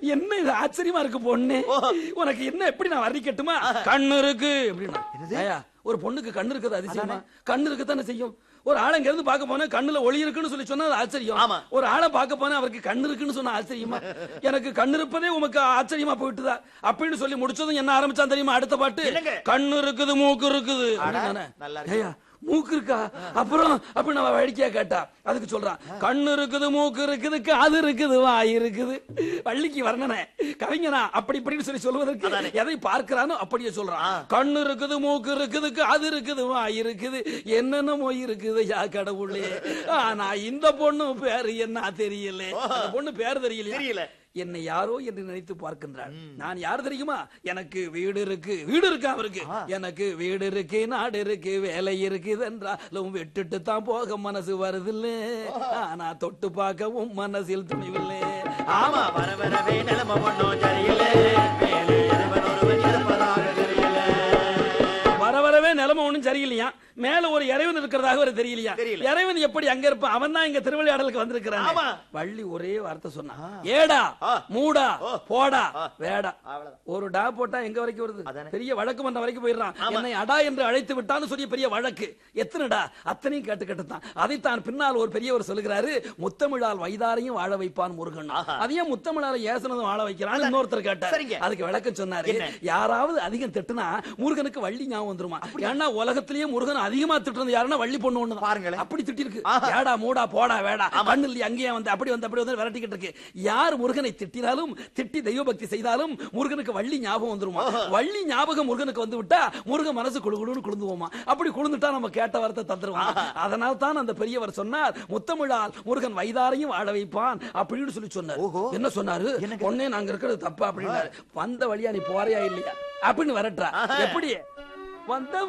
என்ன இது ஆச்சரியமா இருக்கு பொண்ணு உனக்கு என்ன எப்படி நான் வர்ணிக்கட்டுமா கண்ணு இருக்கு அப்படின்னா ஏய்யா, ஒரு பொண்ணுக்கு கண்ணு இருக்குது அதிசயமா கண்ணு இருக்குதானே செய்யும் ஒரு ஆளை இங்க இருந்து பார்க்க போனா கண்ணுல ஒளி இருக்குன்னு சொல்லி சொன்னா அது ஆச்சரியம் ஆமா. ஒரு ஆளை பார்க்க போனா அவருக்கு கண்ணு இருக்குன்னு சொன்னா ஆச்சரியமா எனக்கு கண்ணு இருப்பதே உமக்கு ஆச்சரியமா போயிட்டுதா அப்படின்னு சொல்லி முடிச்சதும் என்ன ஆரம்பிச்சான் தெரியுமா அடுத்த பாட்டு என்னங்க? கண்ணு இருக்குது மூக்கு இருக்குது அப்படின்னானே. நல்லா இருக்கு. ஏய்யா, மூக்கு இருக்கா அப்புறம் அப்படி நம்ம வேடிக்கையா கேட்டா அதுக்கு சொல்றான் கண்ணு இருக்குது மூக்கு இருக்குது காது இருக்குது வாய் இருக்குது வள்ளிக்கு வர்ணனை கவிஞனா அப்படி இப்படின்னு சொல்லி சொல்வதற்கு எதை பார்க்கிறானோ அப்படியே சொல்றான் கண்ணு இருக்குது மூக்கு இருக்குது காது இருக்குது வாய் இருக்குது என்னென்னமோ இருக்குது யா கடவுளே ஆனா இந்த பொண்ணு பேரு என்ன தெரியல அந்த பொண்ணு பேரு தெரியல தெரியல. என்னை யாரோ என்று நினைத்து பார்க்கின்றாள் நான் யார் தெரியுமா எனக்கு வீடு இருக்கு வீடு இருக்கு அவருக்கு எனக்கு வீடு இருக்கு நாடு இருக்கு வேலை இருக்குது என்றாலும் விட்டுட்டு தான் போக மனசு வருதில்ல ஆனா தொட்டு பார்க்கவும் மனசில் துணிவில்லை ஆமா வர வரவே நிலைமை ஒண்ணும் சரியில்லை மேலே இறைவன் ஒருவன் இருப்பதாக தெரியல வர வரவே நிலைமை ஒண்ணும் சரியில்லையா மேல ஒரு இறைவன் இருக்கிறதாக ஒரு தெரியலையா தெரியல. இறைவன் எப்படி அங்க இருப்பான் அவன் தான் இங்க திருவிளையாடலுக்கு வந்திருக்கிறான் ஆமா. வள்ளி ஒரே வார்த்தை சொன்னான் ஏடா ஆ. மூடா ஓ. போடா ஆ. வேடா அவ்வளவுதான். ஒரு டா போட்டா எங்க வரைக்கும் வருது அதானே. பெரிய வழக்கு மன்ற வரைக்கும் போயிடுறான் என்னை அடா என்று அழைத்து விட்டான்னு சொல்லி பெரிய வழக்கு எத்தனைடா அத்தனையும் கேட்டு கேட்டுத்தான் அதைத்தான் பின்னால் ஒரு பெரியவர் சொல்லுகிறாரு முத்தமிழால் வைதாரையும் வாழ வைப்பான் முருகன் ஆஹா. அதையும் முத்தமிழால ஏசனதும் வாழ வைக்கிறான் இன்னொருத்தர் கேட்டார் சரிங்க. அதுக்கு விளக்கம் சொன்னாரு என்ன? யாராவது அதிகம் திட்டுனா முருகனுக்கு வள்ளி ஞாபகம் வந்துருமா ஏன்னா உலகத்திலேயே முருகன் அதிகமா திட்டுறது யாருன்னா வள்ளி பொண்ணு ஒண்ணு பாருங்களேன். அப்படி திட்டி இருக்கு ஆஹா. ஏடா மூடா போடா வேடா கண்ணு இல்லையா அங்கேயே வந்து அப்படி வந்து அப்படி வந்து விரட்டிக்கிட்டு இருக்கு யார் முருகனை திட்டினாலும் திட்டி தெய்வ பக்தி செய்தாலும் முருகனுக்கு வள்ளி ஞாபகம் வந்துருமா வள்ளி ஞாபகம் முருகனுக்கு வந்து விட்டா முருகன் மனசு குழு குழுன்னு குழுந்துவோமா அப்படி குழுந்துட்டா நம்ம கேட்ட வார்த்தை தந்துருவோம் அதனால தான் அந்த பெரியவர் சொன்னார் முத்தமிழால் முருகன் வைதாரையும் வாழ வைப்பான் அப்படின்னு சொல்லி சொன்னார் ஓஹோ. என்ன சொன்னாரு பொண்ணே நாங்க இருக்கிறது தப்பா அப்படின்னாரு வந்த வழியா நீ போறியா இல்லையா அப்படின்னு வரட்டா எப்படி வந்த